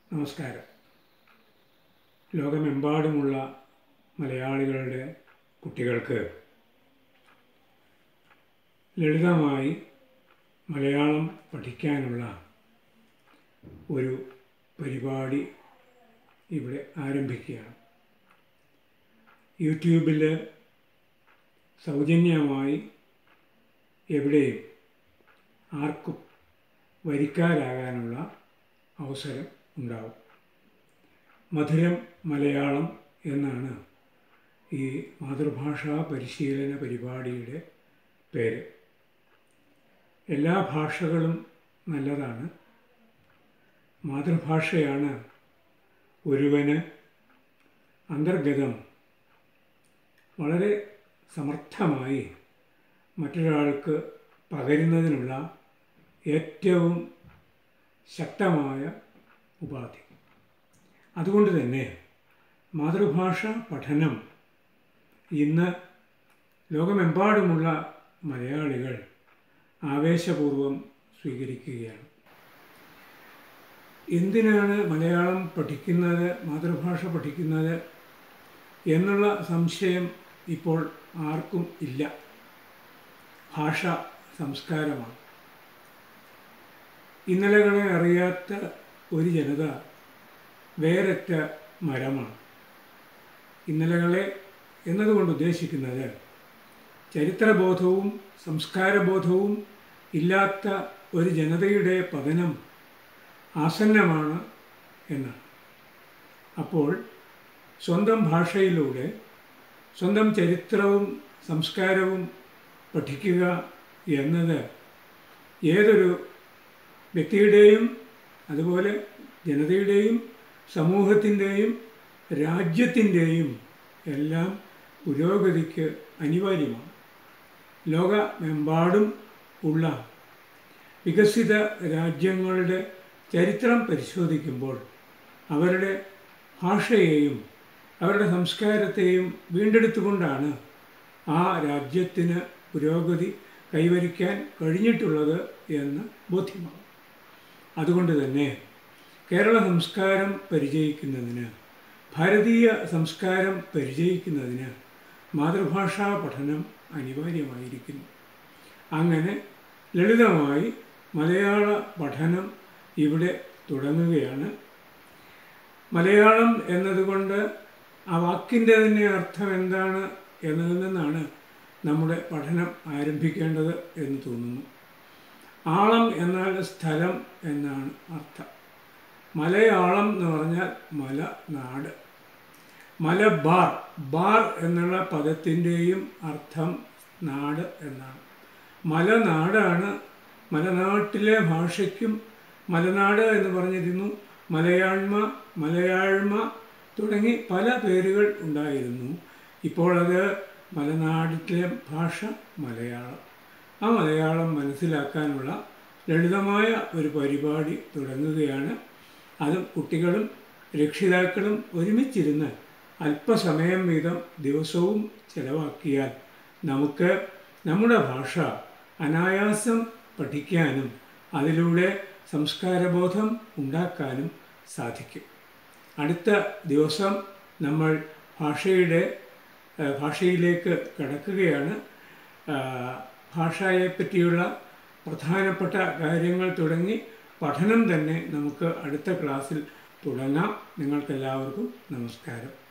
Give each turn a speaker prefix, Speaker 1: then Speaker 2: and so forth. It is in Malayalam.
Speaker 1: നമസ്കാരം ലോകമെമ്പാടുമുള്ള മലയാളികളുടെ കുട്ടികൾക്ക് ലളിതമായി മലയാളം പഠിക്കാനുള്ള ഒരു പരിപാടി ഇവിടെ ആരംഭിക്കുകയാണ് യൂട്യൂബിൽ സൗജന്യമായി എവിടെയും ആർക്കും വരിക്കാരാകാനുള്ള അവസരം ഉണ്ടാവും മധുരം മലയാളം എന്നാണ് ഈ മാതൃഭാഷാ പരിശീലന പരിപാടിയുടെ പേര് എല്ലാ ഭാഷകളും നല്ലതാണ് മാതൃഭാഷയാണ് ഒരുവന് അന്തർഗതം വളരെ സമർത്ഥമായി മറ്റൊരാൾക്ക് പകരുന്നതിനുള്ള ഏറ്റവും ശക്തമായ ഉപാധി അതുകൊണ്ട് തന്നെ മാതൃഭാഷ പഠനം ഇന്ന് ലോകമെമ്പാടുമുള്ള മലയാളികൾ ആവേശപൂർവം സ്വീകരിക്കുകയാണ് എന്തിനാണ് മലയാളം പഠിക്കുന്നത് മാതൃഭാഷ പഠിക്കുന്നത് എന്നുള്ള സംശയം ഇപ്പോൾ ആർക്കും ഇല്ല ഭാഷ സംസ്കാരമാണ് ഇന്നലകളെ അറിയാത്ത ഒരു ജനത വേറൊറ്റ മരമാണ് ഇന്നലകളെ എന്നതുകൊണ്ട് ഉദ്ദേശിക്കുന്നത് ചരിത്രബോധവും സംസ്കാരബോധവും ഇല്ലാത്ത ഒരു ജനതയുടെ പതനം ആസന്നമാണ് എന്നാണ് അപ്പോൾ സ്വന്തം ഭാഷയിലൂടെ സ്വന്തം ചരിത്രവും സംസ്കാരവും പഠിക്കുക എന്നത് ഏതൊരു വ്യക്തിയുടെയും അതുപോലെ ജനതയുടെയും സമൂഹത്തിൻ്റെയും രാജ്യത്തിൻ്റെയും എല്ലാം പുരോഗതിക്ക് അനിവാര്യമാണ് ലോകമെമ്പാടും ഉള്ള വികസിത രാജ്യങ്ങളുടെ ചരിത്രം പരിശോധിക്കുമ്പോൾ അവരുടെ ഭാഷയെയും അവരുടെ സംസ്കാരത്തെയും വീണ്ടെടുത്തുകൊണ്ടാണ് ആ രാജ്യത്തിന് പുരോഗതി കൈവരിക്കാൻ കഴിഞ്ഞിട്ടുള്ളത് എന്ന് ബോധ്യമാണ് അതുകൊണ്ട് തന്നെ കേരള സംസ്കാരം പരിചയിക്കുന്നതിന് ഭാരതീയ സംസ്കാരം പരിചയിക്കുന്നതിന് മാതൃഭാഷാ പഠനം അനിവാര്യമായിരിക്കുന്നു അങ്ങനെ ലളിതമായി മലയാള പഠനം ഇവിടെ തുടങ്ങുകയാണ് മലയാളം എന്നതുകൊണ്ട് ആ വാക്കിൻ്റെ തന്നെ അർത്ഥം എന്താണ് എന്നതിൽ നിന്നാണ് നമ്മുടെ പഠനം ആരംഭിക്കേണ്ടത് എന്ന് തോന്നുന്നു ആളം എന്നാൽ സ്ഥലം എന്നാണ് അർത്ഥം മലയാളം എന്ന് പറഞ്ഞാൽ മല നാട് മലബാർ ബാർ എന്നുള്ള പദത്തിൻ്റെയും അർത്ഥം നാട് എന്നാണ് മലനാടാണ് മലനാട്ടിലെ ഭാഷയ്ക്കും മലനാട് എന്ന് പറഞ്ഞിരുന്നു മലയാഴ്മ മലയാഴ്മ തുടങ്ങി പല പേരുകൾ ഉണ്ടായിരുന്നു ഇപ്പോൾ അത് മലനാട്ടിലെ ഭാഷ മലയാളം ആ മലയാളം മനസ്സിലാക്കാനുള്ള ലളിതമായ ഒരു പരിപാടി തുടങ്ങുകയാണ് അതും കുട്ടികളും രക്ഷിതാക്കളും ഒരുമിച്ചിരുന്ന് അല്പസമയം വീതം ദിവസവും ചെലവാക്കിയാൽ നമുക്ക് നമ്മുടെ ഭാഷ അനായാസം പഠിക്കാനും അതിലൂടെ സംസ്കാരബോധം ഉണ്ടാക്കാനും സാധിക്കും അടുത്ത ദിവസം നമ്മൾ ഭാഷയുടെ ഭാഷയിലേക്ക് കടക്കുകയാണ് ഭാഷയെ പറ്റിയുള്ള പ്രധാനപ്പെട്ട കാര്യങ്ങൾ തുടങ്ങി പഠനം തന്നെ നമുക്ക് അടുത്ത ക്ലാസ്സിൽ തുടങ്ങാം നിങ്ങൾക്കെല്ലാവർക്കും നമസ്കാരം